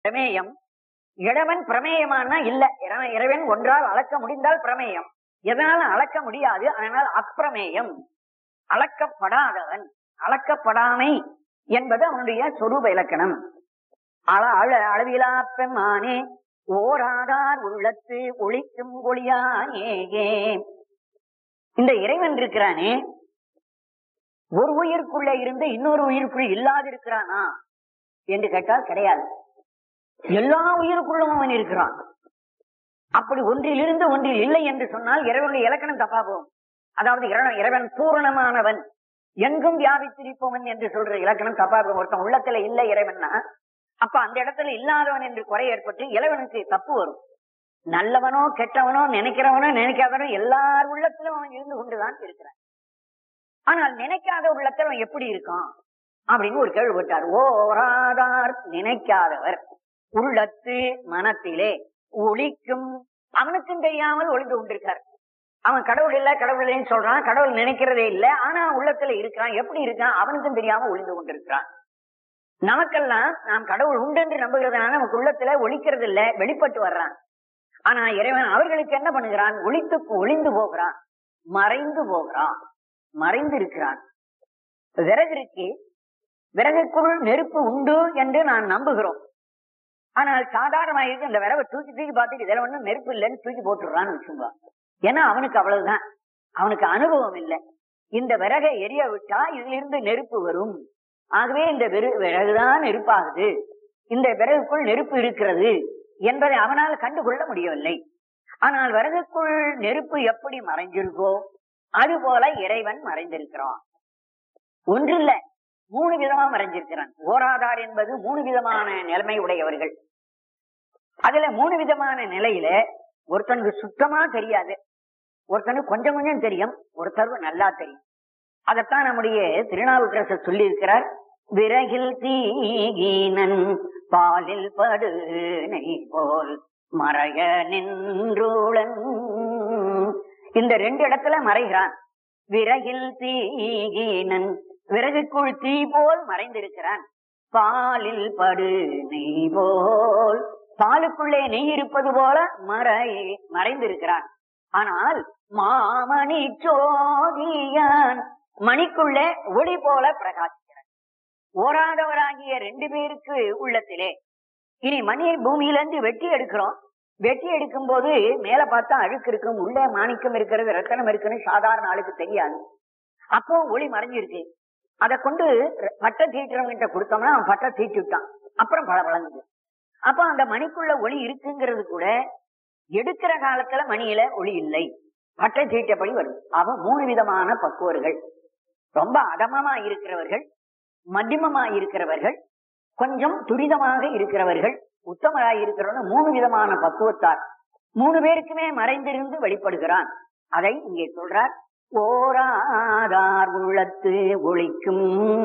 பிரமேயம் இறைவன் பிரமேயமானா இல்ல இறைவன் இறைவன் ஒன்றால் அளக்க முடிந்தால் பிரமேயம் எதனால அளக்க முடியாது அதனால் அப்பிரமேயம் அளக்கப்படாதவன் அளக்கப்படாமை என்பது அவனுடைய சொரூப இலக்கணம் அள அழ அளவிலா பெம்மானே ஓராதார் உள்ளத்து ஒளிக்கும் ஒளியானேயே இந்த இறைவன் இருக்கிறானே ஒரு உயிருக்குள்ள இருந்து இன்னொரு உயிருக்குள் இல்லாது இருக்கிறானா என்று கேட்டால் கிடையாது எல்லா உயிருக்குள்ளும் அவன் இருக்கிறான் அப்படி ஒன்றிலிருந்து ஒன்றில் இல்லை என்று சொன்னால் இறைவனுடைய இலக்கணம் தப்பா போகும் அதாவது இறைவன் இறைவன் பூரணமானவன் எங்கும் வியாபித்திருப்பவன் என்று சொல்ற இலக்கணம் தப்பா இருக்கும் ஒருத்தன் உள்ளத்துல இல்லை இறைவன்னா அப்ப அந்த இடத்துல இல்லாதவன் என்று குறை ஏற்பட்டு இறைவனுக்கு தப்பு வரும் நல்லவனோ கெட்டவனோ நினைக்கிறவனோ நினைக்காதவனோ எல்லார் உள்ளத்திலும் அவன் இருந்து கொண்டுதான் இருக்கிறான் ஆனால் நினைக்காத உள்ளத்தில் அவன் எப்படி இருக்கான் அப்படின்னு ஒரு கேள்வி போட்டார் ஓராதார் நினைக்காதவர் உள்ளத்து மனத்திலே ஒளிக்கும் அவனுக்கும் தெரியாமல் ஒளிந்து கொண்டிருக்கார் அவன் கடவுள் இல்ல கடவுள் இல்லைன்னு சொல்றான் கடவுள் நினைக்கிறதே இல்ல ஆனா உள்ளத்துல இருக்கிறான் எப்படி இருக்கான் அவனுக்கும் தெரியாம ஒளிந்து கொண்டிருக்கிறான் நமக்கெல்லாம் நாம் கடவுள் உண்டு என்று நம்புகிறதுனால நமக்கு உள்ளத்துல ஒழிக்கிறது இல்ல வெளிப்பட்டு வர்றான் ஆனா இறைவன் அவர்களுக்கு என்ன பண்ணுகிறான் ஒளித்து ஒளிந்து போகிறான் மறைந்து போகிறான் மறைந்து இருக்கிறான் விறகு இருக்கு விறகுக்குள் நெருப்பு உண்டு என்று நான் நம்புகிறோம் ஆனால் சாதாரணமாக இருக்கு இந்த விறவை தூக்கி தூக்கி பார்த்துட்டு இதுல ஒண்ணும் நெருப்பு இல்லைன்னு தூக்கி போட்டுடுறான்னு வச்சுங்க ஏன்னா அவனுக்கு அவ்வளவுதான் அவனுக்கு அனுபவம் இல்லை இந்த விறகை எரிய விட்டா இதுல இருந்து நெருப்பு வரும் ஆகவே இந்த விறு- விறகுதான் நெருப்பாகுது இந்த விறகுக்குள் நெருப்பு இருக்கிறது என்பதை அவனால் கண்டுகொள்ள முடியவில்லை ஆனால் விறகுக்குள் நெருப்பு எப்படி மறைஞ்சிருக்கோ அது போல இறைவன் மறைந்திருக்கிறான் ஒன்றில்ல மூணு விதமா மறைஞ்சிருக்கிறான் ஓராதார் என்பது மூணு விதமான நிலைமை உடையவர்கள் அதுல மூணு விதமான நிலையில ஒருத்தனுக்கு சுத்தமா தெரியாது ஒருத்தனுக்கு கொஞ்சம் கொஞ்சம் தெரியும் ஒருத்தருக்கு நல்லா தெரியும் அதைத்தான் நம்முடைய திருநாவுக்கரசர் சொல்லி இருக்கிறார் விறகில் தீகினன் பாலில் படுனை போல் மறைய நின்றுளன் இந்த ரெண்டு இடத்துல மறைகிறான் விறகில் தீகினன் விறகுக்குள் தீ போல் மறைந்திருக்கிறான் பாலில் படு நெய் போல் பாலுக்குள்ளே நெய் இருப்பது போல மறை மறைந்திருக்கிறான் ஆனால் மாமணி சோதியான் மணிக்குள்ளே ஒளி போல பிரகாசிக்கிறான் ஓராதவராகிய ரெண்டு பேருக்கு உள்ளத்திலே இனி மணியை பூமியிலிருந்து வெட்டி எடுக்கிறோம் வெட்டி எடுக்கும் போது மேல பார்த்தா அழுக்கு இருக்கும் உள்ளே மாணிக்கம் இருக்கிறது ரத்தனம் இருக்குன்னு சாதாரண ஆளுக்கு தெரியாது அப்போ ஒளி மறைஞ்சிருக்கு அதை கொண்டு பட்டை தீட்டுறவங்கிட்ட கொடுத்தோம்னா அவன் பட்டை தீட்டு விட்டான் அப்புறம் பல வளர்ந்தது அப்போ அந்த மணிக்குள்ள ஒளி இருக்குங்கிறது கூட எடுக்கிற காலத்துல மணியில ஒளி இல்லை பட்டை தீட்டப்படி வரும் அவன் மூணு விதமான பக்குவர்கள் ரொம்ப அதமமா இருக்கிறவர்கள் மத்தியமமா இருக்கிறவர்கள் கொஞ்சம் துரிதமாக இருக்கிறவர்கள் உத்தமராய் இருக்கிறவர்கள் மூணு விதமான பக்குவத்தார் மூணு பேருக்குமே மறைந்திருந்து வெளிப்படுகிறான் அதை இங்கே சொல்றார் ஓராதார் உள்ளத்து ஒழிக்கும்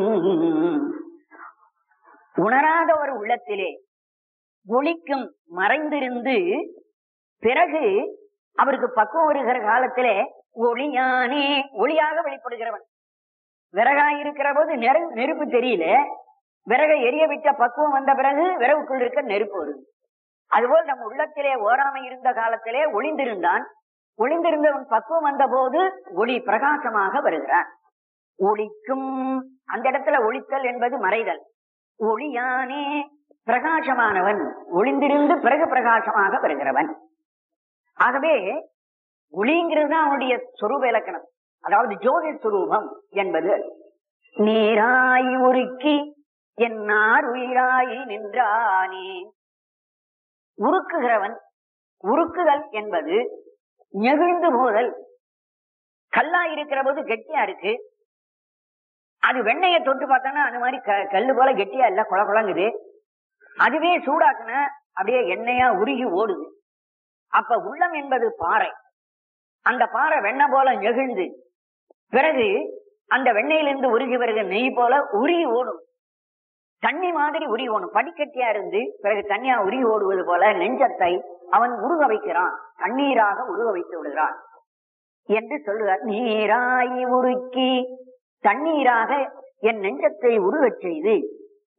உணராத ஒரு உள்ளத்திலே ஒளிக்கும் மறைந்திருந்து பிறகு அவருக்கு பக்குவம் வருகிற காலத்திலே ஒளியானே ஒளியாக வெளிப்படுகிறவன் விறகாய் இருக்கிற போது நெரு- நெருப்பு தெரியல விறகை எரிய விட்ட பக்குவம் வந்த பிறகு விறகுக்குள் இருக்க நெருப்பு வருது அதுபோல் நம்ம உள்ளத்திலே ஓராமை இருந்த காலத்திலே ஒளிந்திருந்தான் ஒளிந்திருந்தவன் பக்குவம் வந்த போது ஒளி பிரகாசமாக வருகிறான் ஒளிக்கும் அந்த இடத்துல ஒளித்தல் என்பது மறைதல் ஒளியானே பிரகாசமானவன் ஒளிந்திருந்து பிறகு பிரகாசமாக வருகிறவன் ஆகவே ஒளிங்கிறது தான் அவனுடைய சொரூப இலக்கணம் அதாவது ஜோதி சுரூபம் என்பது நீராய் உருக்கி என்னார் உயிராய் நின்றானே உருக்குகிறவன் உருக்குதல் என்பது நெகிழ்ந்து போதல் கல்லா இருக்கிற போது கெட்டியா இருக்கு அது வெண்ணெயை தொட்டு பார்த்தோன்னா அந்த மாதிரி க- கல்லு போல கெட்டியா இல்ல குள குளங்குது அதுவே சூடாக்குனா அப்படியே எண்ணெயா உருகி ஓடுது அப்ப உள்ளம் என்பது பாறை அந்த பாறை வெண்ணெய் போல நெகிழ்ந்து பிறகு அந்த வெண்ணெயிலிருந்து உருகி வருகிற நெய் போல உருகி ஓடும் தண்ணி மாதிரி உருகி ஓடும் படிக்கட்டியா இருந்து பிறகு தண்ணியா உருகி ஓடுவது போல நெஞ்சத்தை அவன் உருக வைக்கிறான் தண்ணீராக உருக வைத்து விடுகிறான் என்று சொல்லுகிறார் நீராய் உருக்கி தண்ணீராக என் நெஞ்சத்தை உருகச் செய்து